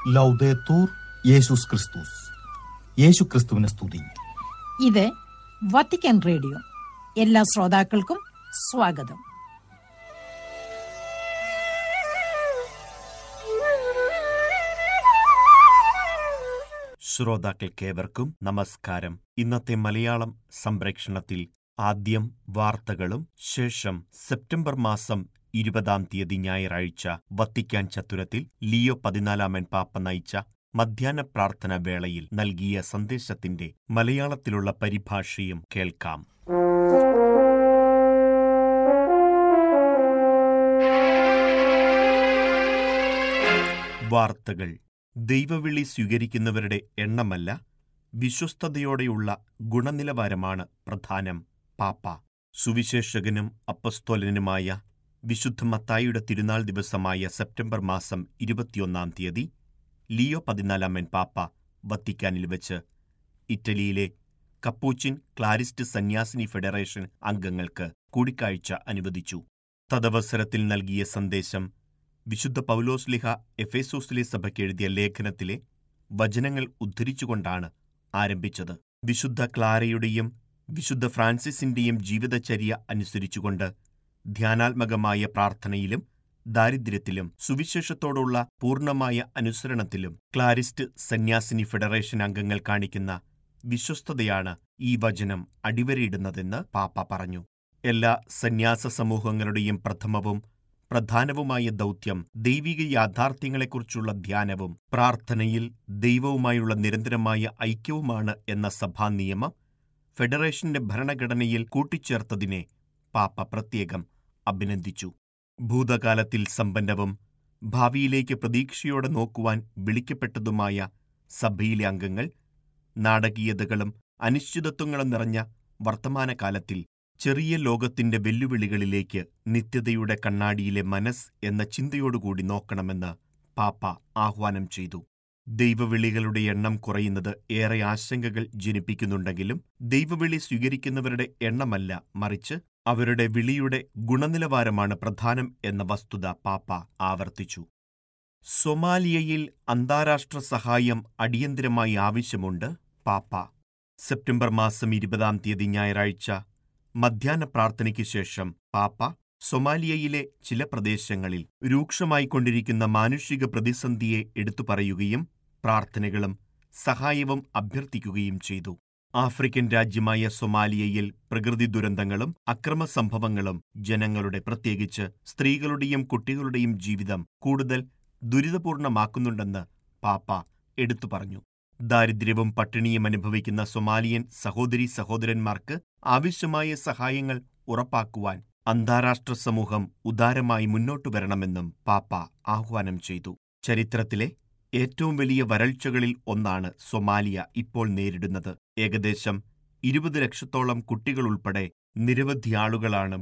ലൗദേത്തൂർ യേശുസ് ക്രിസ്തുസ് യേശു ക്രിസ്തുവിനെ സ്തുതി ഇത് വത്തിക്കാൻ റേഡിയോ എല്ലാ ശ്രോതാക്കൾക്കും സ്വാഗതം ശ്രോതാക്കൾക്കേവർക്കും നമസ്കാരം ഇന്നത്തെ മലയാളം സംപ്രേക്ഷണത്തിൽ ആദ്യം വാർത്തകളും ശേഷം സെപ്റ്റംബർ മാസം ഇരുപതാം തീയതി ഞായറാഴ്ച വത്തിക്കാൻ ചത്തുരത്തിൽ ലിയോ പതിനാലാമൻ പാപ്പ നയിച്ച മധ്യാഹ്ന പ്രാർത്ഥന വേളയിൽ നൽകിയ സന്ദേശത്തിന്റെ മലയാളത്തിലുള്ള പരിഭാഷയും കേൾക്കാം വാർത്തകൾ ദൈവവിളി സ്വീകരിക്കുന്നവരുടെ എണ്ണമല്ല വിശ്വസ്തയോടെയുള്ള ഗുണനിലവാരമാണ് പ്രധാനം പാപ്പ സുവിശേഷകനും അപ്പസ്തോലനുമായ വിശുദ്ധ മത്തായിയുടെ തിരുനാൾ ദിവസമായ സെപ്റ്റംബർ മാസം ഇരുപത്തിയൊന്നാം തീയതി ലിയോ പതിനാലാമൻ പാപ്പ വത്തിക്കാനിൽ വെച്ച് ഇറ്റലിയിലെ കപ്പൂച്ചിൻ ക്ലാരിസ്റ്റ് സന്യാസിനി ഫെഡറേഷൻ അംഗങ്ങൾക്ക് കൂടിക്കാഴ്ച അനുവദിച്ചു തദവസരത്തിൽ നൽകിയ സന്ദേശം വിശുദ്ധ പൗലോസ്ലിഹ എഫേസോസിലെ സഭയ്ക്ക് എഴുതിയ ലേഖനത്തിലെ വചനങ്ങൾ ഉദ്ധരിച്ചുകൊണ്ടാണ് ആരംഭിച്ചത് വിശുദ്ധ ക്ലാരയുടെയും വിശുദ്ധ ഫ്രാൻസിസിന്റെയും ജീവിതചര്യ അനുസരിച്ചുകൊണ്ട് ധ്യാനാത്മകമായ പ്രാർത്ഥനയിലും ദാരിദ്ര്യത്തിലും സുവിശേഷത്തോടുള്ള പൂർണ്ണമായ അനുസരണത്തിലും ക്ലാരിസ്റ്റ് സന്യാസിനി ഫെഡറേഷൻ അംഗങ്ങൾ കാണിക്കുന്ന വിശ്വസ്തതയാണ് ഈ വചനം അടിവരയിടുന്നതെന്ന് പാപ്പ പറഞ്ഞു എല്ലാ സന്യാസ സമൂഹങ്ങളുടെയും പ്രഥമവും പ്രധാനവുമായ ദൗത്യം ദൈവിക യാഥാർത്ഥ്യങ്ങളെക്കുറിച്ചുള്ള ധ്യാനവും പ്രാർത്ഥനയിൽ ദൈവവുമായുള്ള നിരന്തരമായ ഐക്യവുമാണ് എന്ന സഭാ നിയമം ഫെഡറേഷന്റെ ഭരണഘടനയിൽ കൂട്ടിച്ചേർത്തതിനെ പാപ്പ പ്രത്യേകം അഭിനന്ദിച്ചു ഭൂതകാലത്തിൽ സമ്പന്നവും ഭാവിയിലേക്ക് പ്രതീക്ഷയോടെ നോക്കുവാൻ വിളിക്കപ്പെട്ടതുമായ സഭയിലെ അംഗങ്ങൾ നാടകീയതകളും അനിശ്ചിതത്വങ്ങളും നിറഞ്ഞ വർത്തമാനകാലത്തിൽ ചെറിയ ലോകത്തിന്റെ വെല്ലുവിളികളിലേക്ക് നിത്യതയുടെ കണ്ണാടിയിലെ മനസ് എന്ന ചിന്തയോടുകൂടി നോക്കണമെന്ന് പാപ്പ ആഹ്വാനം ചെയ്തു ദൈവവിളികളുടെ എണ്ണം കുറയുന്നത് ഏറെ ആശങ്കകൾ ജനിപ്പിക്കുന്നുണ്ടെങ്കിലും ദൈവവിളി സ്വീകരിക്കുന്നവരുടെ എണ്ണമല്ല മറിച്ച് അവരുടെ വിളിയുടെ ഗുണനിലവാരമാണ് പ്രധാനം എന്ന വസ്തുത പാപ്പ ആവർത്തിച്ചു സൊമാലിയയിൽ അന്താരാഷ്ട്ര സഹായം അടിയന്തിരമായി ആവശ്യമുണ്ട് പാപ്പ സെപ്റ്റംബർ മാസം ഇരുപതാം തീയതി ഞായറാഴ്ച മധ്യാഹ്ന പ്രാർത്ഥനയ്ക്ക് ശേഷം പാപ്പ സൊമാലിയയിലെ ചില പ്രദേശങ്ങളിൽ രൂക്ഷമായിക്കൊണ്ടിരിക്കുന്ന മാനുഷിക പ്രതിസന്ധിയെ എടുത്തു പറയുകയും പ്രാർത്ഥനകളും സഹായവും അഭ്യർത്ഥിക്കുകയും ചെയ്തു ആഫ്രിക്കൻ രാജ്യമായ സൊമാലിയയിൽ പ്രകൃതി ദുരന്തങ്ങളും അക്രമസംഭവങ്ങളും ജനങ്ങളുടെ പ്രത്യേകിച്ച് സ്ത്രീകളുടെയും കുട്ടികളുടെയും ജീവിതം കൂടുതൽ ദുരിതപൂർണമാക്കുന്നുണ്ടെന്ന് പാപ്പ എടുത്തു പറഞ്ഞു ദാരിദ്ര്യവും പട്ടിണിയും അനുഭവിക്കുന്ന സൊമാലിയൻ സഹോദരീ സഹോദരന്മാർക്ക് ആവശ്യമായ സഹായങ്ങൾ ഉറപ്പാക്കുവാൻ അന്താരാഷ്ട്ര സമൂഹം ഉദാരമായി മുന്നോട്ടു വരണമെന്നും പാപ്പ ആഹ്വാനം ചെയ്തു ചരിത്രത്തിലെ ഏറ്റവും വലിയ വരൾച്ചകളിൽ ഒന്നാണ് സൊമാലിയ ഇപ്പോൾ നേരിടുന്നത് ഏകദേശം ഇരുപത് ലക്ഷത്തോളം കുട്ടികളുൾപ്പെടെ നിരവധി ആളുകളാണ്